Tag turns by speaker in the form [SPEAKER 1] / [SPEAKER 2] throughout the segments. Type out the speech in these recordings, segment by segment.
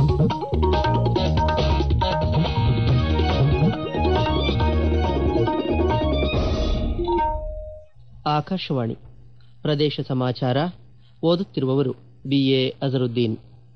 [SPEAKER 1] ಆಕಾಶವಾಣಿ ಪ್ರದೇಶ ಸಮಾಚಾರ ಓದುತ್ತಿರುವವರು ಬಿಎ ಅಜರುದ್ದೀನ್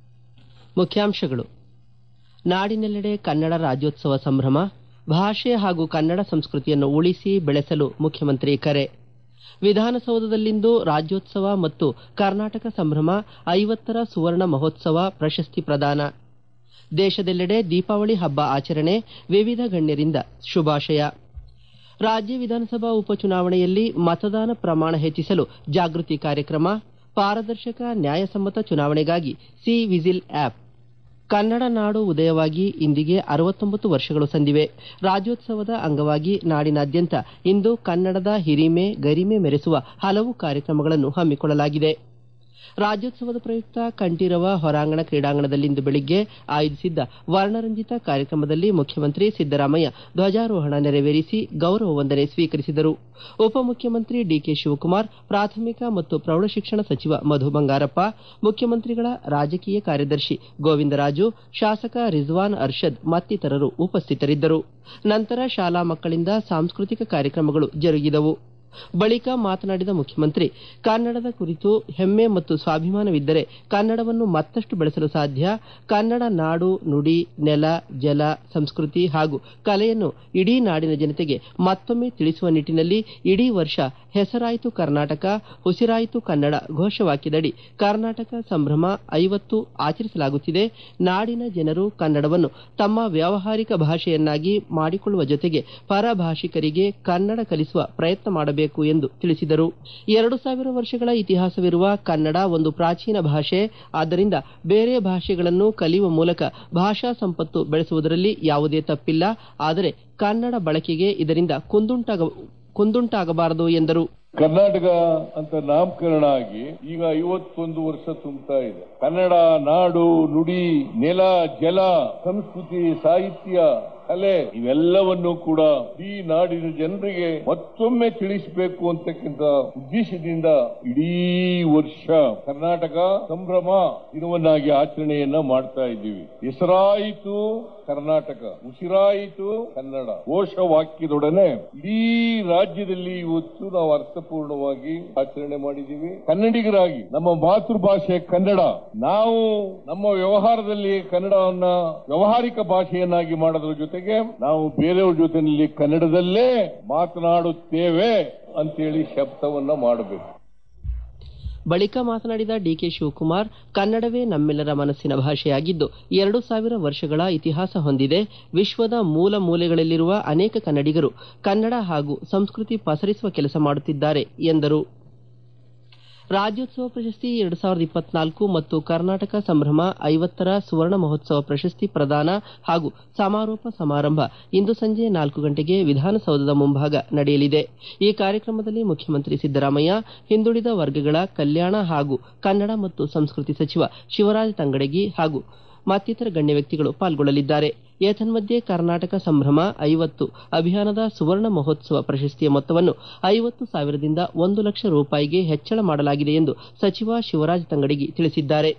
[SPEAKER 1] ಮುಖ್ಯಾಂಶಗಳು ನಾಡಿನೆಲ್ಲೆಡೆ ಕನ್ನಡ ರಾಜ್ಯೋತ್ಸವ ಸಂಭ್ರಮ ಭಾಷೆ ಹಾಗೂ ಕನ್ನಡ ಸಂಸ್ಕೃತಿಯನ್ನು ಉಳಿಸಿ ಬೆಳೆಸಲು ಮುಖ್ಯಮಂತ್ರಿ ಕರೆ ವಿಧಾನಸೌಧದಲ್ಲಿಂದು ರಾಜ್ಯೋತ್ಸವ ಮತ್ತು ಕರ್ನಾಟಕ ಸಂಭ್ರಮ ಐವತ್ತರ ಸುವರ್ಣ ಮಹೋತ್ಸವ ಪ್ರಶಸ್ತಿ ಪ್ರದಾನ ದೇಶದೆಲ್ಲೆಡೆ ದೀಪಾವಳಿ ಹಬ್ಬ ಆಚರಣೆ ವಿವಿಧ ಗಣ್ಯರಿಂದ ಶುಭಾಶಯ ರಾಜ್ಯ ವಿಧಾನಸಭಾ ಉಪಚುನಾವಣೆಯಲ್ಲಿ ಮತದಾನ ಪ್ರಮಾಣ ಹೆಚ್ಚಿಸಲು ಜಾಗೃತಿ ಕಾರ್ಯಕ್ರಮ ಪಾರದರ್ಶಕ ನ್ಯಾಯಸಮ್ಮತ ಚುನಾವಣೆಗಾಗಿ ಸಿ ವಿಜಿಲ್ ಆಪ್ ಕನ್ನಡ ನಾಡು ಉದಯವಾಗಿ ಇಂದಿಗೆ ಅರವತ್ತೊಂಬತ್ತು ವರ್ಷಗಳು ಸಂದಿವೆ ರಾಜ್ಯೋತ್ಸವದ ಅಂಗವಾಗಿ ನಾಡಿನಾದ್ಯಂತ ಇಂದು ಕನ್ನಡದ ಹಿರಿಮೆ ಗರಿಮೆ ಮೆರೆಸುವ ಹಲವು ಕಾರ್ಯಕ್ರಮಗಳನ್ನು ಹಮ್ಮಿಕೊಳ್ಳಲಾಗಿದೆ ರಾಜ್ಯೋತ್ಸವದ ಪ್ರಯುಕ್ತ ಕಂಠೀರವ ಹೊರಾಂಗಣ ಕ್ರೀಡಾಂಗಣದಲ್ಲಿಂದು ಬೆಳಿಗ್ಗೆ ಆಯೋಜಿಸಿದ್ದ ವರ್ಣರಂಜಿತ ಕಾರ್ಯಕ್ರಮದಲ್ಲಿ ಮುಖ್ಯಮಂತ್ರಿ ಸಿದ್ದರಾಮಯ್ಯ ಧ್ವಜಾರೋಹಣ ನೆರವೇರಿಸಿ ಗೌರವ ವಂದನೆ ಸ್ವೀಕರಿಸಿದರು ಉಪಮುಖ್ಯಮಂತ್ರಿ ಡಿಕೆ ಶಿವಕುಮಾರ್ ಪ್ರಾಥಮಿಕ ಮತ್ತು ಪ್ರೌಢಶಿಕ್ಷಣ ಸಚಿವ ಮಧು ಬಂಗಾರಪ್ಪ ಮುಖ್ಯಮಂತ್ರಿಗಳ ರಾಜಕೀಯ ಕಾರ್ಯದರ್ಶಿ ಗೋವಿಂದರಾಜು ಶಾಸಕ ರಿಜ್ವಾನ್ ಅರ್ಷದ್ ಮತ್ತಿತರರು ಉಪಸ್ಥಿತರಿದ್ದರು ನಂತರ ಶಾಲಾ ಮಕ್ಕಳಿಂದ ಸಾಂಸ್ಕೃತಿಕ ಕಾರ್ಯಕ್ರಮಗಳು ಜರುಗಿದವು ಬಳಿಕ ಮಾತನಾಡಿದ ಮುಖ್ಯಮಂತ್ರಿ ಕನ್ನಡದ ಕುರಿತು ಹೆಮ್ಮೆ ಮತ್ತು ಸ್ವಾಭಿಮಾನವಿದ್ದರೆ ಕನ್ನಡವನ್ನು ಮತ್ತಷ್ಟು ಬೆಳೆಸಲು ಸಾಧ್ಯ ಕನ್ನಡ ನಾಡು ನುಡಿ ನೆಲ ಜಲ ಸಂಸ್ಕೃತಿ ಹಾಗೂ ಕಲೆಯನ್ನು ಇಡೀ ನಾಡಿನ ಜನತೆಗೆ ಮತ್ತೊಮ್ಮೆ ತಿಳಿಸುವ ನಿಟ್ಟಿನಲ್ಲಿ ಇಡೀ ವರ್ಷ ಹೆಸರಾಯಿತು ಕರ್ನಾಟಕ ಉಸಿರಾಯಿತು ಕನ್ನಡ ಘೋಷವಾಕ್ಯದಡಿ ಕರ್ನಾಟಕ ಸಂಭ್ರಮ ಐವತ್ತು ಆಚರಿಸಲಾಗುತ್ತಿದೆ ನಾಡಿನ ಜನರು ಕನ್ನಡವನ್ನು ತಮ್ಮ ವ್ಯಾವಹಾರಿಕ ಭಾಷೆಯನ್ನಾಗಿ ಮಾಡಿಕೊಳ್ಳುವ ಜೊತೆಗೆ ಪರಭಾಷಿಕರಿಗೆ ಕನ್ನಡ ಕಲಿಸುವ ಪ್ರಯತ್ನ ಮಾಡಬೇಕು ಎಂದು ತಿಳಿಸಿದರು ಎರಡು ಸಾವಿರ ವರ್ಷಗಳ ಇತಿಹಾಸವಿರುವ ಕನ್ನಡ ಒಂದು ಪ್ರಾಚೀನ ಭಾಷೆ ಆದ್ದರಿಂದ ಬೇರೆ ಭಾಷೆಗಳನ್ನು ಕಲಿಯುವ ಮೂಲಕ ಭಾಷಾ ಸಂಪತ್ತು ಬೆಳೆಸುವುದರಲ್ಲಿ ಯಾವುದೇ ತಪ್ಪಿಲ್ಲ ಆದರೆ ಕನ್ನಡ ಬಳಕೆಗೆ ಇದರಿಂದ ಕುಂದುಂಟಾಗ ಕುಂದುಂಟಾಗಬಾರದು ಎಂದರು
[SPEAKER 2] ಕರ್ನಾಟಕ ಅಂತ ನಾಮಕರಣ ಆಗಿ ಈಗ ಐವತ್ತೊಂದು ವರ್ಷ ತುಂಬುತ್ತಾ ಇದೆ ಕನ್ನಡ ನಾಡು ನುಡಿ ನೆಲ ಜಲ ಸಂಸ್ಕೃತಿ ಸಾಹಿತ್ಯ ಕಲೆ ಇವೆಲ್ಲವನ್ನು ಕೂಡ ಈ ನಾಡಿನ ಜನರಿಗೆ ಮತ್ತೊಮ್ಮೆ ತಿಳಿಸಬೇಕು ಅಂತಕ್ಕಂಥ ಉದ್ದೇಶದಿಂದ ಇಡೀ ವರ್ಷ ಕರ್ನಾಟಕ ಸಂಭ್ರಮ ದಿನವನ್ನಾಗಿ ಆಚರಣೆಯನ್ನ ಮಾಡ್ತಾ ಇದ್ದೀವಿ ಹೆಸರಾಯಿತು ಕರ್ನಾಟಕ ಉಸಿರಾಯಿತು ಕನ್ನಡ ಘೋಷವಾಕ್ಯದೊಡನೆ ಇಡೀ ರಾಜ್ಯದಲ್ಲಿ ಇವತ್ತು ನಾವು ಅರ್ಥಪೂರ್ಣವಾಗಿ ಆಚರಣೆ ಮಾಡಿದ್ದೀವಿ ಕನ್ನಡಿಗರಾಗಿ ನಮ್ಮ ಮಾತೃಭಾಷೆ ಕನ್ನಡ ನಾವು ನಮ್ಮ ವ್ಯವಹಾರದಲ್ಲಿ ಕನ್ನಡವನ್ನ ವ್ಯವಹಾರಿಕ ಭಾಷೆಯನ್ನಾಗಿ ಮಾಡೋದ್ರ ಜೊತೆಗೆ ನಾವು ಬೇರೆಯವ್ರ ಜೊತೆಯಲ್ಲಿ ಕನ್ನಡದಲ್ಲೇ ಮಾತನಾಡುತ್ತೇವೆ ಅಂತೇಳಿ ಶಬ್ದವನ್ನ ಮಾಡಬೇಕು
[SPEAKER 1] ಬಳಿಕ ಮಾತನಾಡಿದ ಡಿಕೆ ಶಿವಕುಮಾರ್ ಕನ್ನಡವೇ ನಮ್ಮೆಲ್ಲರ ಮನಸ್ಸಿನ ಭಾಷೆಯಾಗಿದ್ದು ಎರಡು ಸಾವಿರ ವರ್ಷಗಳ ಇತಿಹಾಸ ಹೊಂದಿದೆ ವಿಶ್ವದ ಮೂಲ ಮೂಲೆಗಳಲ್ಲಿರುವ ಅನೇಕ ಕನ್ನಡಿಗರು ಕನ್ನಡ ಹಾಗೂ ಸಂಸ್ಕೃತಿ ಪಸರಿಸುವ ಕೆಲಸ ಮಾಡುತ್ತಿದ್ದಾರೆ ಎಂದರು ರಾಜ್ಯೋತ್ಸವ ಪ್ರಶಸ್ತಿ ಎರಡು ಸಾವಿರದ ಇಪ್ಪತ್ನಾಲ್ಕು ಮತ್ತು ಕರ್ನಾಟಕ ಸಂಭ್ರಮ ಐವತ್ತರ ಸುವರ್ಣ ಮಹೋತ್ಸವ ಪ್ರಶಸ್ತಿ ಪ್ರದಾನ ಹಾಗೂ ಸಮಾರೋಪ ಸಮಾರಂಭ ಇಂದು ಸಂಜೆ ನಾಲ್ಕು ಗಂಟೆಗೆ ವಿಧಾನಸೌಧದ ಮುಂಭಾಗ ನಡೆಯಲಿದೆ ಈ ಕಾರ್ಯಕ್ರಮದಲ್ಲಿ ಮುಖ್ಯಮಂತ್ರಿ ಸಿದ್ದರಾಮಯ್ಯ ಹಿಂದುಳಿದ ವರ್ಗಗಳ ಕಲ್ಯಾಣ ಹಾಗೂ ಕನ್ನಡ ಮತ್ತು ಸಂಸ್ಕೃತಿ ಸಚಿವ ಶಿವರಾಜ ತಂಗಡಗಿ ಹಾಗೂ ಮತ್ತಿತರ ಗಣ್ಯ ವ್ಯಕ್ತಿಗಳು ಪಾಲ್ಗೊಳ್ಳಲಿದ್ದಾರೆ ಏತನ್ಮಧ್ಯೆ ಕರ್ನಾಟಕ ಸಂಭ್ರಮ ಐವತ್ತು ಅಭಿಯಾನದ ಸುವರ್ಣ ಮಹೋತ್ಸವ ಪ್ರಶಸ್ತಿಯ ಮೊತ್ತವನ್ನು ಐವತ್ತು ಸಾವಿರದಿಂದ ಒಂದು ಲಕ್ಷ ರೂಪಾಯಿಗೆ ಹೆಚ್ಚಳ ಮಾಡಲಾಗಿದೆ ಎಂದು ಸಚಿವ ಶಿವರಾಜ ತಂಗಡಗಿ ತಿಳಿಸಿದ್ದಾರೆ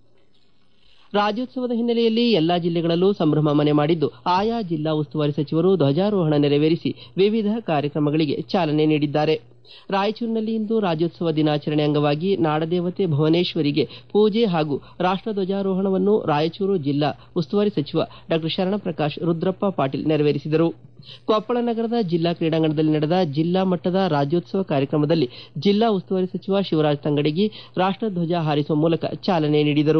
[SPEAKER 1] ರಾಜ್ಯೋತ್ಸವದ ಹಿನ್ನೆಲೆಯಲ್ಲಿ ಎಲ್ಲಾ ಜಿಲ್ಲೆಗಳಲ್ಲೂ ಸಂಭ್ರಮ ಮನೆ ಮಾಡಿದ್ದು ಆಯಾ ಜಿಲ್ಲಾ ಉಸ್ತುವಾರಿ ಸಚಿವರು ಧ್ವಜಾರೋಹಣ ನೆರವೇರಿಸಿ ವಿವಿಧ ಕಾರ್ಯಕ್ರಮಗಳಿಗೆ ಚಾಲನೆ ನೀಡಿದ್ದಾರೆ ರಾಯಚೂರಿನಲ್ಲಿ ಇಂದು ರಾಜ್ಯೋತ್ಸವ ದಿನಾಚರಣೆ ಅಂಗವಾಗಿ ನಾಡದೇವತೆ ಭುವನೇಶ್ವರಿಗೆ ಪೂಜೆ ಹಾಗೂ ರಾಷ್ಟ್ರಧ್ವಜಾರೋಹಣವನ್ನು ರಾಯಚೂರು ಜಿಲ್ಲಾ ಉಸ್ತುವಾರಿ ಸಚಿವ ಡಾ ಶರಣಪ್ರಕಾಶ್ ರುದ್ರಪ್ಪ ಪಾಟೀಲ್ ನೆರವೇರಿಸಿದರು ಕೊಪ್ಪಳ ನಗರದ ಜಿಲ್ಲಾ ಕ್ರೀಡಾಂಗಣದಲ್ಲಿ ನಡೆದ ಜಿಲ್ಲಾ ಮಟ್ಟದ ರಾಜ್ಯೋತ್ಸವ ಕಾರ್ಯಕ್ರಮದಲ್ಲಿ ಜಿಲ್ಲಾ ಉಸ್ತುವಾರಿ ಸಚಿವ ಶಿವರಾಜ ತಂಗಡಗಿ ರಾಷ್ಟ್ರಧ್ವಜ ಹಾರಿಸುವ ಮೂಲಕ ಚಾಲನೆ ನೀಡಿದರು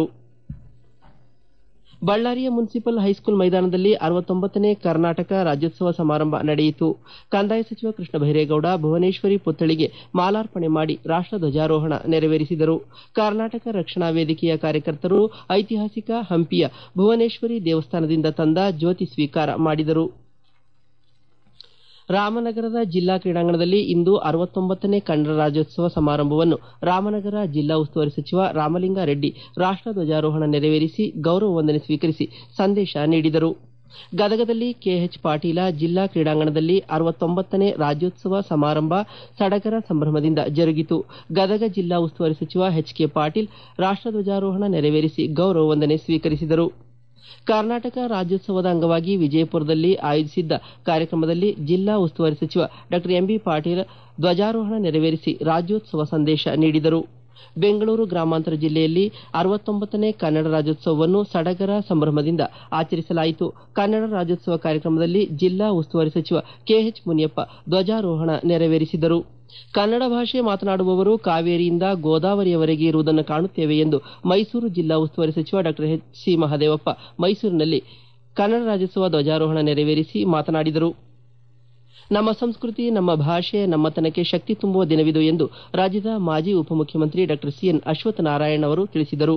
[SPEAKER 1] ಬಳ್ಳಾರಿಯ ಮುನ್ಸಿಪಲ್ ಹೈಸ್ಕೂಲ್ ಮೈದಾನದಲ್ಲಿ ಅರವತ್ತೊಂಬತ್ತನೇ ಕರ್ನಾಟಕ ರಾಜ್ಯೋತ್ಸವ ಸಮಾರಂಭ ನಡೆಯಿತು ಕಂದಾಯ ಸಚಿವ ಕೃಷ್ಣ ಬೈರೇಗೌಡ ಭುವನೇಶ್ವರಿ ಪುತ್ಥಳಿಗೆ ಮಾಲಾರ್ಪಣೆ ಮಾಡಿ ರಾಷ್ಟ್ರ ಧ್ವಜಾರೋಹಣ ನೆರವೇರಿಸಿದರು ಕರ್ನಾಟಕ ರಕ್ಷಣಾ ವೇದಿಕೆಯ ಕಾರ್ಯಕರ್ತರು ಐತಿಹಾಸಿಕ ಹಂಪಿಯ ಭುವನೇಶ್ವರಿ ದೇವಸ್ಥಾನದಿಂದ ತಂದ ಜ್ಯೋತಿ ಸ್ವೀಕಾರ ಮಾಡಿದರು ರಾಮನಗರದ ಜಿಲ್ಲಾ ಕ್ರೀಡಾಂಗಣದಲ್ಲಿ ಇಂದು ಅರವತ್ತೊಂಬತ್ತನೇ ಕನ್ನಡ ರಾಜ್ಯೋತ್ಸವ ಸಮಾರಂಭವನ್ನು ರಾಮನಗರ ಜಿಲ್ಲಾ ಉಸ್ತುವಾರಿ ಸಚಿವ ರಾಮಲಿಂಗಾರೆಡ್ಡಿ ರಾಷ್ಟ್ರ ಧ್ವಜಾರೋಹಣ ನೆರವೇರಿಸಿ ಗೌರವ ವಂದನೆ ಸ್ವೀಕರಿಸಿ ಸಂದೇಶ ನೀಡಿದರು ಗದಗದಲ್ಲಿ ಕೆಎಚ್ ಪಾಟೀಲ ಜಿಲ್ಲಾ ಕ್ರೀಡಾಂಗಣದಲ್ಲಿ ಅರವತ್ತೊಂಬತ್ತನೇ ರಾಜ್ಯೋತ್ಸವ ಸಮಾರಂಭ ಸಡಗರ ಸಂಭ್ರಮದಿಂದ ಜರುಗಿತು ಗದಗ ಜಿಲ್ಲಾ ಉಸ್ತುವಾರಿ ಸಚಿವ ಎಚ್ ಕೆ ಪಾಟೀಲ್ ರಾಷ್ಟ್ರ ಧ್ವಜಾರೋಹಣ ನೆರವೇರಿಸಿ ಗೌರವ ವಂದನೆ ಸ್ವೀಕರಿಸಿದರು ಕರ್ನಾಟಕ ರಾಜ್ಯೋತ್ಸವದ ಅಂಗವಾಗಿ ವಿಜಯಪುರದಲ್ಲಿ ಆಯೋಜಿಸಿದ್ದ ಕಾರ್ಯಕ್ರಮದಲ್ಲಿ ಜಿಲ್ಲಾ ಉಸ್ತುವಾರಿ ಸಚಿವ ಡಾ ಎಂಬಿ ಪಾಟೀಲ್ ಧ್ವಜಾರೋಹಣ ನೆರವೇರಿಸಿ ರಾಜ್ಯೋತ್ಸವ ಸಂದೇಶ ನೀಡಿದರು ಬೆಂಗಳೂರು ಗ್ರಾಮಾಂತರ ಜಿಲ್ಲೆಯಲ್ಲಿ ಅರವತ್ತೊಂಬತ್ತನೇ ಕನ್ನಡ ರಾಜ್ಯೋತ್ಸವವನ್ನು ಸಡಗರ ಸಂಭ್ರಮದಿಂದ ಆಚರಿಸಲಾಯಿತು ಕನ್ನಡ ರಾಜ್ಯೋತ್ಸವ ಕಾರ್ಯಕ್ರಮದಲ್ಲಿ ಜಿಲ್ಲಾ ಉಸ್ತುವಾರಿ ಸಚಿವ ಕೆಎಚ್ ಮುನಿಯಪ್ಪ ಧ್ವಜಾರೋಹಣ ನೆರವೇರಿಸಿದರು ಕನ್ನಡ ಭಾಷೆ ಮಾತನಾಡುವವರು ಕಾವೇರಿಯಿಂದ ಗೋದಾವರಿಯವರೆಗೆ ಇರುವುದನ್ನು ಕಾಣುತ್ತೇವೆ ಎಂದು ಮೈಸೂರು ಜಿಲ್ಲಾ ಉಸ್ತುವಾರಿ ಸಚಿವ ಡಾ ಎಚ್ ಸಿ ಮಹದೇವಪ್ಪ ಮೈಸೂರಿನಲ್ಲಿ ಕನ್ನಡ ರಾಜ್ಯೋತ್ಸವ ಧ್ವಜಾರೋಹಣ ನೆರವೇರಿಸಿ ಮಾತನಾಡಿದರು ನಮ್ಮ ಸಂಸ್ಕೃತಿ ನಮ್ಮ ಭಾಷೆ ನಮ್ಮತನಕ್ಕೆ ಶಕ್ತಿ ತುಂಬುವ ದಿನವಿದು ಎಂದು ರಾಜ್ಯದ ಮಾಜಿ ಉಪಮುಖ್ಯಮಂತ್ರಿ ಡಾ ಸಿಎನ್ ಅಶ್ವತ್ಥನಾರಾಯಣ ಅವರು ತಿಳಿಸಿದರು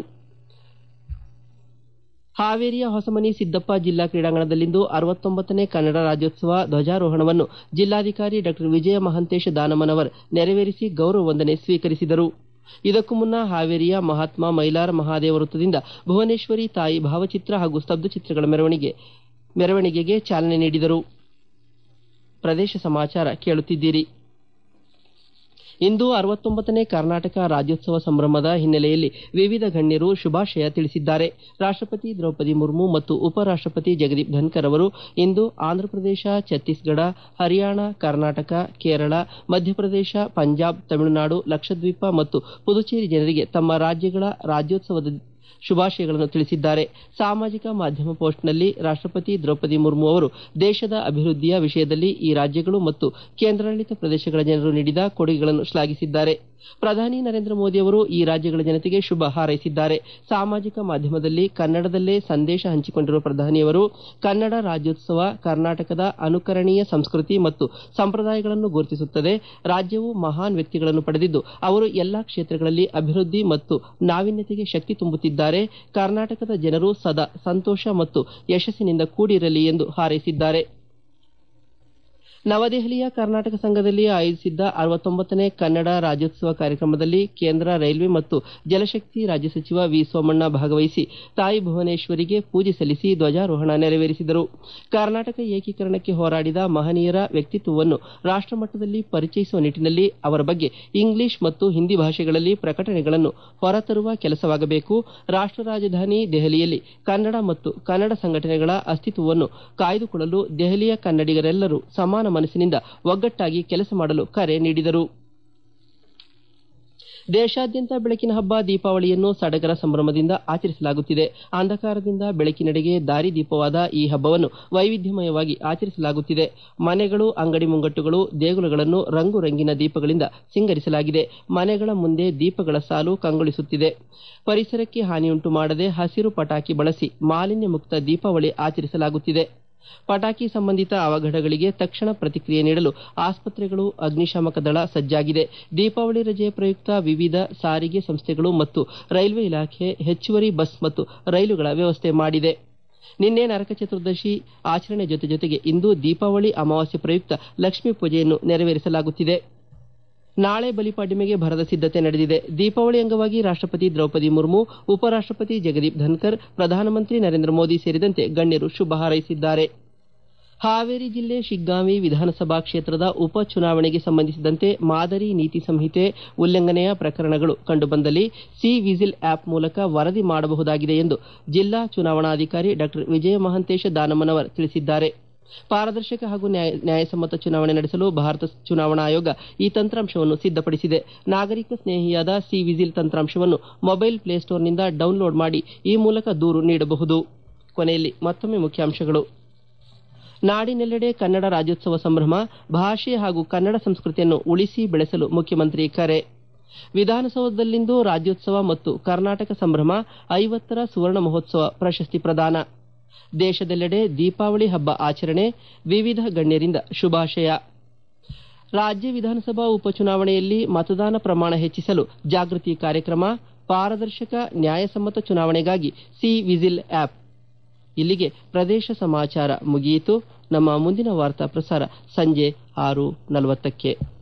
[SPEAKER 1] ಹಾವೇರಿಯ ಹೊಸಮನಿ ಸಿದ್ದಪ್ಪ ಜಿಲ್ಲಾ ಕ್ರೀಡಾಂಗಣದಲ್ಲಿಂದು ಅರವತ್ತೊಂಬತ್ತನೇ ಕನ್ನಡ ರಾಜ್ಯೋತ್ಸವ ಧ್ವಜಾರೋಹಣವನ್ನು ಜಿಲ್ಲಾಧಿಕಾರಿ ಡಾ ವಿಜಯ ಮಹಂತೇಶ ದಾನಮ್ಮನವರ್ ನೆರವೇರಿಸಿ ಗೌರವ ವಂದನೆ ಸ್ವೀಕರಿಸಿದರು ಇದಕ್ಕೂ ಮುನ್ನ ಹಾವೇರಿಯ ಮಹಾತ್ಮ ಮೈಲಾರ ಮಹಾದೇವ ವೃತ್ತದಿಂದ ಭುವನೇಶ್ವರಿ ತಾಯಿ ಭಾವಚಿತ್ರ ಹಾಗೂ ಸ್ತಬ್ಧಚಿತ್ರಗಳ ಮೆರವಣಿಗೆ ಮೆರವಣಿಗೆಗೆ ಚಾಲನೆ ನೀಡಿದರು ಪ್ರದೇಶ ಸಮಾಚಾರ ಕೇಳುತ್ತಿದ್ದೀರಿ ಇಂದು ಅರವತ್ತೊಂಬತ್ತನೇ ಕರ್ನಾಟಕ ರಾಜ್ಯೋತ್ಸವ ಸಂಭ್ರಮದ ಹಿನ್ನೆಲೆಯಲ್ಲಿ ವಿವಿಧ ಗಣ್ಯರು ಶುಭಾಶಯ ತಿಳಿಸಿದ್ದಾರೆ ರಾಷ್ಟಪತಿ ದ್ರೌಪದಿ ಮುರ್ಮು ಮತ್ತು ಉಪರಾಷ್ಟಪತಿ ಜಗದೀಪ್ ಧನ್ಕರ್ ಅವರು ಇಂದು ಆಂಧ್ರಪ್ರದೇಶ ಛತ್ತೀಸ್ಗಢ ಹರಿಯಾಣ ಕರ್ನಾಟಕ ಕೇರಳ ಮಧ್ಯಪ್ರದೇಶ ಪಂಜಾಬ್ ತಮಿಳುನಾಡು ಲಕ್ಷದ್ವೀಪ ಮತ್ತು ಪುದುಚೇರಿ ಜನರಿಗೆ ತಮ್ಮ ರಾಜ್ಯಗಳ ರಾಜ್ಯೋತ್ಸವದ ಶುಭಾಶಯಗಳನ್ನು ತಿಳಿಸಿದ್ದಾರೆ ಸಾಮಾಜಿಕ ಮಾಧ್ಯಮ ಪೋಸ್ಟ್ನಲ್ಲಿ ರಾಷ್ಟಪತಿ ದ್ರೌಪದಿ ಮುರ್ಮು ಅವರು ದೇಶದ ಅಭಿವೃದ್ಧಿಯ ವಿಷಯದಲ್ಲಿ ಈ ರಾಜ್ಯಗಳು ಮತ್ತು ಕೇಂದ್ರಾಡಳಿತ ಪ್ರದೇಶಗಳ ಜನರು ನೀಡಿದ ಕೊಡುಗೆಗಳನ್ನು ಶ್ಲಾಘಿಸಿದ್ದಾರೆ ಪ್ರಧಾನಿ ನರೇಂದ್ರ ಮೋದಿ ಅವರು ಈ ರಾಜ್ಯಗಳ ಜನತೆಗೆ ಶುಭ ಹಾರೈಸಿದ್ದಾರೆ ಸಾಮಾಜಿಕ ಮಾಧ್ಯಮದಲ್ಲಿ ಕನ್ನಡದಲ್ಲೇ ಸಂದೇಶ ಹಂಚಿಕೊಂಡಿರುವ ಪ್ರಧಾನಿಯವರು ಕನ್ನಡ ರಾಜ್ಯೋತ್ಸವ ಕರ್ನಾಟಕದ ಅನುಕರಣೀಯ ಸಂಸ್ಕೃತಿ ಮತ್ತು ಸಂಪ್ರದಾಯಗಳನ್ನು ಗುರುತಿಸುತ್ತದೆ ರಾಜ್ಯವು ಮಹಾನ್ ವ್ಯಕ್ತಿಗಳನ್ನು ಪಡೆದಿದ್ದು ಅವರು ಎಲ್ಲಾ ಕ್ಷೇತ್ರಗಳಲ್ಲಿ ಅಭಿವೃದ್ಧಿ ಮತ್ತು ನಾವೀನ್ಯತೆಗೆ ಶಕ್ತಿ ತುಂಬುತ್ತಿದ್ದಾರೆ ಕರ್ನಾಟಕದ ಜನರು ಸದಾ ಸಂತೋಷ ಮತ್ತು ಯಶಸ್ಸಿನಿಂದ ಕೂಡಿರಲಿ ಎಂದು ಹಾರೈಸಿದ್ದಾರೆ ನವದೆಹಲಿಯ ಕರ್ನಾಟಕ ಸಂಘದಲ್ಲಿ ಆಯೋಜಿಸಿದ್ದ ಅರವತ್ತೊಂಬತ್ತನೇ ಕನ್ನಡ ರಾಜ್ಯೋತ್ಸವ ಕಾರ್ಯಕ್ರಮದಲ್ಲಿ ಕೇಂದ್ರ ರೈಲ್ವೆ ಮತ್ತು ಜಲಶಕ್ತಿ ರಾಜ್ಯ ಸಚಿವ ವಿ ಸೋಮಣ್ಣ ಭಾಗವಹಿಸಿ ತಾಯಿ ಭುವನೇಶ್ವರಿಗೆ ಪೂಜೆ ಸಲ್ಲಿಸಿ ಧ್ವಜಾರೋಹಣ ನೆರವೇರಿಸಿದರು ಕರ್ನಾಟಕ ಏಕೀಕರಣಕ್ಕೆ ಹೋರಾಡಿದ ಮಹನೀಯರ ವ್ಯಕ್ತಿತ್ವವನ್ನು ರಾಷ್ಟಮಟ್ಟದಲ್ಲಿ ಪರಿಚಯಿಸುವ ನಿಟ್ಟಿನಲ್ಲಿ ಅವರ ಬಗ್ಗೆ ಇಂಗ್ಲಿಷ್ ಮತ್ತು ಹಿಂದಿ ಭಾಷೆಗಳಲ್ಲಿ ಪ್ರಕಟಣೆಗಳನ್ನು ಹೊರತರುವ ಕೆಲಸವಾಗಬೇಕು ರಾಷ್ಟ ರಾಜಧಾನಿ ದೆಹಲಿಯಲ್ಲಿ ಕನ್ನಡ ಮತ್ತು ಕನ್ನಡ ಸಂಘಟನೆಗಳ ಅಸ್ತಿತ್ವವನ್ನು ಕಾಯ್ದುಕೊಳ್ಳಲು ದೆಹಲಿಯ ಕನ್ನಡಿಗರೆಲ್ಲರೂ ಸಮಾನ ಮನಸ್ಸಿನಿಂದ ಒಗ್ಗಟ್ಟಾಗಿ ಕೆಲಸ ಮಾಡಲು ಕರೆ ನೀಡಿದರು ದೇಶಾದ್ಯಂತ ಬೆಳಕಿನ ಹಬ್ಬ ದೀಪಾವಳಿಯನ್ನು ಸಡಗರ ಸಂಭ್ರಮದಿಂದ ಆಚರಿಸಲಾಗುತ್ತಿದೆ ಅಂಧಕಾರದಿಂದ ಬೆಳಕಿನೆಡೆಗೆ ದಾರಿ ದೀಪವಾದ ಈ ಹಬ್ಬವನ್ನು ವೈವಿಧ್ಯಮಯವಾಗಿ ಆಚರಿಸಲಾಗುತ್ತಿದೆ ಮನೆಗಳು ಅಂಗಡಿ ಮುಂಗಟ್ಟುಗಳು ದೇಗುಲಗಳನ್ನು ರಂಗು ರಂಗಿನ ದೀಪಗಳಿಂದ ಸಿಂಗರಿಸಲಾಗಿದೆ ಮನೆಗಳ ಮುಂದೆ ದೀಪಗಳ ಸಾಲು ಕಂಗೊಳಿಸುತ್ತಿದೆ ಪರಿಸರಕ್ಕೆ ಹಾನಿಯುಂಟು ಮಾಡದೆ ಹಸಿರು ಪಟಾಕಿ ಬಳಸಿ ಮಾಲಿನ್ಯ ಮುಕ್ತ ದೀಪಾವಳಿ ಆಚರಿಸಲಾಗುತ್ತಿದೆ ಪಟಾಕಿ ಸಂಬಂಧಿತ ಅವಘಡಗಳಿಗೆ ತಕ್ಷಣ ಪ್ರತಿಕ್ರಿಯೆ ನೀಡಲು ಆಸ್ಪತ್ರೆಗಳು ಅಗ್ನಿಶಾಮಕ ದಳ ಸಜ್ಜಾಗಿದೆ ದೀಪಾವಳಿ ರಜೆಯ ಪ್ರಯುಕ್ತ ವಿವಿಧ ಸಾರಿಗೆ ಸಂಸ್ಥೆಗಳು ಮತ್ತು ರೈಲ್ವೆ ಇಲಾಖೆ ಹೆಚ್ಚುವರಿ ಬಸ್ ಮತ್ತು ರೈಲುಗಳ ವ್ಯವಸ್ಥೆ ಮಾಡಿದೆ ನಿನ್ನೆ ನರಕ ಚತುರ್ದಶಿ ಆಚರಣೆ ಜೊತೆ ಜೊತೆಗೆ ಇಂದು ದೀಪಾವಳಿ ಅಮಾವಾಸ್ಯೆ ಪ್ರಯುಕ್ತ ಲಕ್ಷ್ಮೀ ಪೂಜೆಯನ್ನು ನೆರವೇರಿಸಲಾಗುತ್ತಿದೆ ನಾಳೆ ಬಲಿಪಾಡ್ಯಮೆಗೆ ಭರದ ಸಿದ್ಧತೆ ನಡೆದಿದೆ ದೀಪಾವಳಿ ಅಂಗವಾಗಿ ರಾಷ್ಟಪತಿ ದ್ರೌಪದಿ ಮುರ್ಮು ಉಪರಾಷ್ಟಪತಿ ಜಗದೀಪ್ ಧನ್ಕರ್ ಪ್ರಧಾನಮಂತ್ರಿ ನರೇಂದ್ರ ಮೋದಿ ಸೇರಿದಂತೆ ಗಣ್ಯರು ಶುಭ ಹಾರೈಸಿದ್ದಾರೆ ಹಾವೇರಿ ಜಿಲ್ಲೆ ಶಿಗ್ಗಾಂವಿ ವಿಧಾನಸಭಾ ಕ್ಷೇತ್ರದ ಉಪ ಚುನಾವಣೆಗೆ ಸಂಬಂಧಿಸಿದಂತೆ ಮಾದರಿ ನೀತಿ ಸಂಹಿತೆ ಉಲ್ಲಂಘನೆಯ ಪ್ರಕರಣಗಳು ಕಂಡುಬಂದಲ್ಲಿ ಸಿ ವಿಜಿಲ್ ಆಪ್ ಮೂಲಕ ವರದಿ ಮಾಡಬಹುದಾಗಿದೆ ಎಂದು ಜಿಲ್ಲಾ ಚುನಾವಣಾಧಿಕಾರಿ ಡಾ ವಿಜಯ ಮಹಂತೇಶ ದಾನಮ್ಮನವರ್ ತಿಳಿಸಿದ್ದಾರೆ ಪಾರದರ್ಶಕ ಹಾಗೂ ನ್ಯಾಯಸಮ್ಮತ ಚುನಾವಣೆ ನಡೆಸಲು ಭಾರತ ಚುನಾವಣಾ ಆಯೋಗ ಈ ತಂತ್ರಾಂಶವನ್ನು ಸಿದ್ಧಪಡಿಸಿದೆ ನಾಗರಿಕ ಸ್ನೇಹಿಯಾದ ಸಿ ವಿಜಿಲ್ ತಂತ್ರಾಂಶವನ್ನು ಮೊಬೈಲ್ ಪ್ಲೇಸ್ಟೋರ್ನಿಂದ ಡೌನ್ಲೋಡ್ ಮಾಡಿ ಈ ಮೂಲಕ ದೂರು ನೀಡಬಹುದು ಕೊನೆಯಲ್ಲಿ ಮತ್ತೊಮ್ಮೆ ಮುಖ್ಯಾಂಶಗಳು ನಾಡಿನೆಲ್ಲೆಡೆ ಕನ್ನಡ ರಾಜ್ಯೋತ್ಸವ ಸಂಭ್ರಮ ಭಾಷೆ ಹಾಗೂ ಕನ್ನಡ ಸಂಸ್ಕೃತಿಯನ್ನು ಉಳಿಸಿ ಬೆಳೆಸಲು ಮುಖ್ಯಮಂತ್ರಿ ಕರೆ ವಿಧಾನಸೌಧದಲ್ಲಿಂದು ರಾಜ್ಯೋತ್ಸವ ಮತ್ತು ಕರ್ನಾಟಕ ಸಂಭ್ರಮ ಐವತ್ತರ ಸುವರ್ಣ ಮಹೋತ್ಸವ ಪ್ರಶಸ್ತಿ ಪ್ರದಾನ ದೇಶದೆಲ್ಲೆಡೆ ದೀಪಾವಳಿ ಹಬ್ಬ ಆಚರಣೆ ವಿವಿಧ ಗಣ್ಯರಿಂದ ಶುಭಾಶಯ ರಾಜ್ಯ ವಿಧಾನಸಭಾ ಉಪಚುನಾವಣೆಯಲ್ಲಿ ಮತದಾನ ಪ್ರಮಾಣ ಹೆಚ್ಚಿಸಲು ಜಾಗೃತಿ ಕಾರ್ಯಕ್ರಮ ಪಾರದರ್ಶಕ ನ್ಯಾಯಸಮ್ಮತ ಚುನಾವಣೆಗಾಗಿ ಸಿ ವಿಜಿಲ್ ಆಪ್ ಇಲ್ಲಿಗೆ ಪ್ರದೇಶ ಸಮಾಚಾರ ಮುಗಿಯಿತು ನಮ್ಮ ಮುಂದಿನ ವಾರ್ತಾ ಪ್ರಸಾರ ಸಂಜೆ ಆರು ನಲವತ್ತಕ್ಕೆ